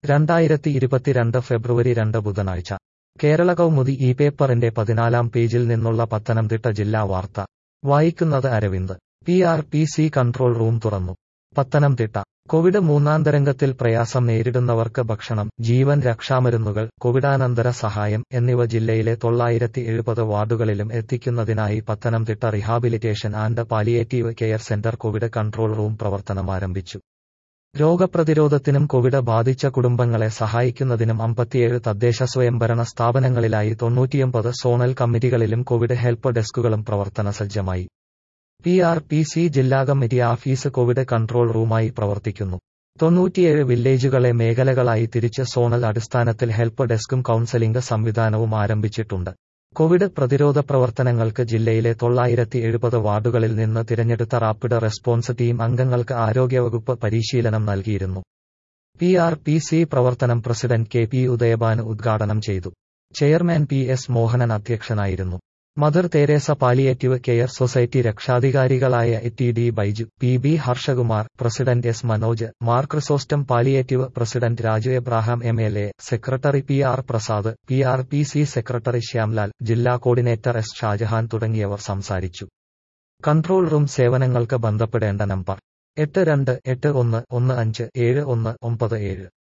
രണ്ടായിരത്തി ഇരുപത്തിരണ്ട് ഫെബ്രുവരി രണ്ട് ബുധനാഴ്ച കേരള കൗമുദി ഈ പേപ്പറിന്റെ പതിനാലാം പേജിൽ നിന്നുള്ള പത്തനംതിട്ട ജില്ലാ വാർത്ത വായിക്കുന്നത് Aravind P R P C control room തുറന്നു പത്തനംതിട്ട കോവിഡ് മൂന്നാം തരംഗത്തിൽ പ്രയാസം നേരിടുന്നവർക്ക് ഭക്ഷണം ജീവൻ രക്ഷാമരുന്നുകൾ കോവിഡാനന്തര സഹായം എന്നിവ ജില്ലയിലെ തൊള്ളായിരത്തി എഴുപത് വാർഡുകളിലും എത്തിക്കുന്നതിനായി Pathanamthitta rehabilitation and palliative care centre covid control room പ്രവർത്തനമാരംഭിച്ചു രോഗപ്രതിരോധത്തിനും കോവിഡ് ബാധിച്ച കുടുംബങ്ങളെ സഹായിക്കുന്നതിനും അമ്പത്തിയേഴ് തദ്ദേശ സ്വയംഭരണ സ്ഥാപനങ്ങളിലായി തൊണ്ണൂറ്റിയൊമ്പത് സോണൽ കമ്മിറ്റികളിലും കോവിഡ് ഹെൽപ്പ് ഡെസ്കുകളും പ്രവർത്തന സജ്ജമായി പി ആർ പി സി ജില്ലാ കമ്മിറ്റി ഓഫീസ് കോവിഡ് കൺട്രോൾ റൂമായി പ്രവർത്തിക്കുന്നു തൊണ്ണൂറ്റിയേഴ് വില്ലേജുകളെ മേഖലകളായി തിരിച്ച് സോണൽ അടിസ്ഥാനത്തിൽ ഹെൽപ്പ് ഡെസ്കും കൌൺസലിംഗ് സംവിധാനവും ആരംഭിച്ചിട്ടുണ്ട് കോവിഡ് പ്രതിരോധ പ്രവർത്തനങ്ങൾക്ക് ജില്ലയിലെ തൊള്ളായിരത്തി എഴുപത് വാർഡുകളിൽ നിന്ന് തിരഞ്ഞെടുത്ത റാപ്പിഡ് റെസ്പോൺസ് ടീം അംഗങ്ങൾക്ക് ആരോഗ്യവകുപ്പ് പരിശീലനം നൽകിയിരുന്നു പി ആർ പി സി പ്രവർത്തനം പ്രസിഡന്റ് കെ പി ഉദയഭാൻ ഉദ്ഘാടനം ചെയ്തു ചെയർമാൻ പി എസ് മോഹനൻ അധ്യക്ഷനായിരുന്നു Mother Teresa palliative care society രക്ഷാധികാരികളായ T D Baiju P B Harshakumar president S Manoj Mar Chrysostom palliative president Raju Abraham M L A secretary P R Prasad P R P C secretary Shyamlal ജില്ലാ coordinator S Shah Jahan തുടങ്ങിയവർ സംസാരിച്ചു control room സേവനങ്ങൾക്ക് ബന്ധപ്പെടേണ്ട number എട്ട് രണ്ട് എട്ട് ഒന്ന് ഒന്ന് അഞ്ച് ഏഴ് ഒന്ന് ഒമ്പത് ഏഴ്